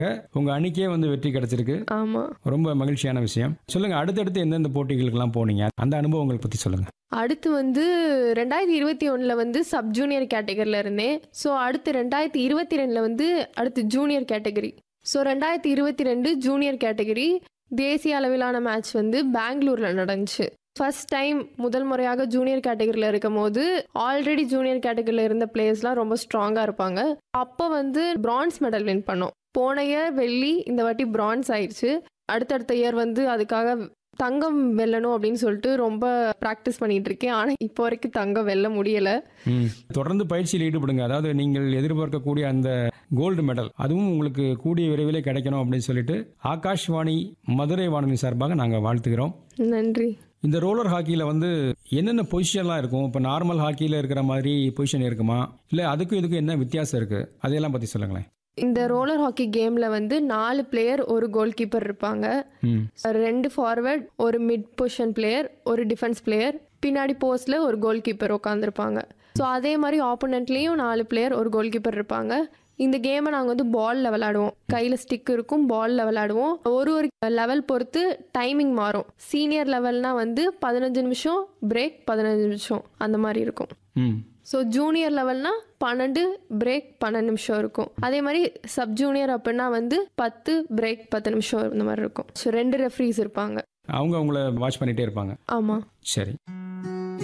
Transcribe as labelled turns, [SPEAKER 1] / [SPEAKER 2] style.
[SPEAKER 1] உங்க அணிக்கே வந்து வெற்றி கிடைச்சிருக்கு
[SPEAKER 2] ஆமா
[SPEAKER 1] ரொம்ப மகிழ்ச்சியான விஷயம் சொல்லுங்க அடுத்தடுத்து எந்தெந்த போட்டிகளுக்கெல்லாம் போனீங்க அந்த அனுபவங்களை பத்தி சொல்லுங்க
[SPEAKER 2] அடுத்து வந்து ரெண்டாயிரத்தி இருபத்தி ஒன்றில் வந்து சப் ஜூனியர் கேட்டகரியில் இருந்தேன் ஸோ அடுத்து ரெண்டாயிரத்தி இருபத்தி ரெண்டில் வந்து அடுத்து ஜூனியர் கேட்டகரி ஸோ ரெண்டாயிரத்தி இருபத்தி ரெண்டு ஜூனியர் கேட்டகரி தேசிய அளவிலான மேட்ச் வந்து பெங்களூரில் நடந்துச்சு ஃபர்ஸ்ட் டைம் முதல் முறையாக ஜூனியர் கேட்டகரியில் இருக்கும் போது ஆல்ரெடி ஜூனியர் கேட்டகரியில் இருந்த பிளேயர்ஸ்லாம் ரொம்ப ஸ்ட்ராங்காக இருப்பாங்க அப்போ வந்து பிரான்ஸ் மெடல் வின் பண்ணோம் போன இயர் வெள்ளி இந்த வாட்டி பிரான்ஸ் ஆயிடுச்சு அடுத்தடுத்த இயர் வந்து அதுக்காக தங்கம் வெல்லணும் அப்படின்னு சொல்லிட்டு ரொம்ப ப்ராக்டிஸ் பண்ணிட்டு இருக்கேன் ஆனால் இப்போ வரைக்கும் தங்கம் வெல்ல முடியல
[SPEAKER 1] ம். தொடர்ந்து பயிற்சியில் ஈடுபடுங்க அதாவது நீங்கள் எதிர்பார்க்கக்கூடிய அந்த கோல்டு மெடல் அதுவும் உங்களுக்கு கூடிய விரைவிலே கிடைக்கணும் அப்படின்னு சொல்லிட்டு ஆகாஷ்வாணி மதுரை வானொலி சார்பாக நாங்கள் வாழ்த்துகிறோம்
[SPEAKER 2] நன்றி
[SPEAKER 1] இந்த ரோலர் ஹாக்கியில் வந்து என்னென்ன பொசிஷன்லாம் இருக்கும் இப்போ நார்மல் ஹாக்கியில் இருக்கிற மாதிரி பொசிஷன் இருக்குமா இல்லை அதுக்கும் இதுக்கும் என்ன வித்தியாசம் இருக்குது அதையெல்லாம் பற்றி சொல்லுங்களேன்
[SPEAKER 2] இந்த ரோலர் ஹாக்கி கேம்ல வந்து நாலு பிளேயர் ஒரு கோல் கீப்பர் இருப்பாங்க
[SPEAKER 1] ம்
[SPEAKER 2] ரெண்டு ஃபார்வர்ட் ஒரு மிட் பொசிஷன் பிளேயர் ஒரு டிஃபென்ஸ் பிளேயர் பின்னாடி போஸ்ட்ல ஒரு கோல் கீப்பர் உட்காந்துருப்பாங்க ஸோ அதே மாதிரி ஆப்போனண்ட்லேயும் நாலு பிளேயர் ஒரு கோல் கீப்பர் இருப்பாங்க இந்த கேமை நாங்கள் வந்து பாலில் விளையாடுவோம் கையில் ஸ்டிக் இருக்கும் பாலில் விளையாடுவோம் ஒரு ஒரு லெவல் பொறுத்து டைமிங் மாறும் சீனியர் லெவல்னா வந்து பதினஞ்சு நிமிஷம் பிரேக் பதினஞ்சு நிமிஷம் அந்த மாதிரி இருக்கும்
[SPEAKER 1] ம்
[SPEAKER 2] ஸோ ஜூனியர் லெவல்னா பன்னெண்டு பிரேக் பன்னெண்டு நிமிஷம் இருக்கும் அதே மாதிரி சப் ஜூனியர் அப்படின்னா வந்து பத்து பிரேக் பத்து நிமிஷம் இந்த மாதிரி இருக்கும் ஸோ ரெண்டு ரெஃப்ரீஸ் இருப்பாங்க
[SPEAKER 1] அவங்க அவங்கள வாட்ச் பண்ணிகிட்டே இருப்பாங்க
[SPEAKER 2] ஆமாம்
[SPEAKER 1] சரி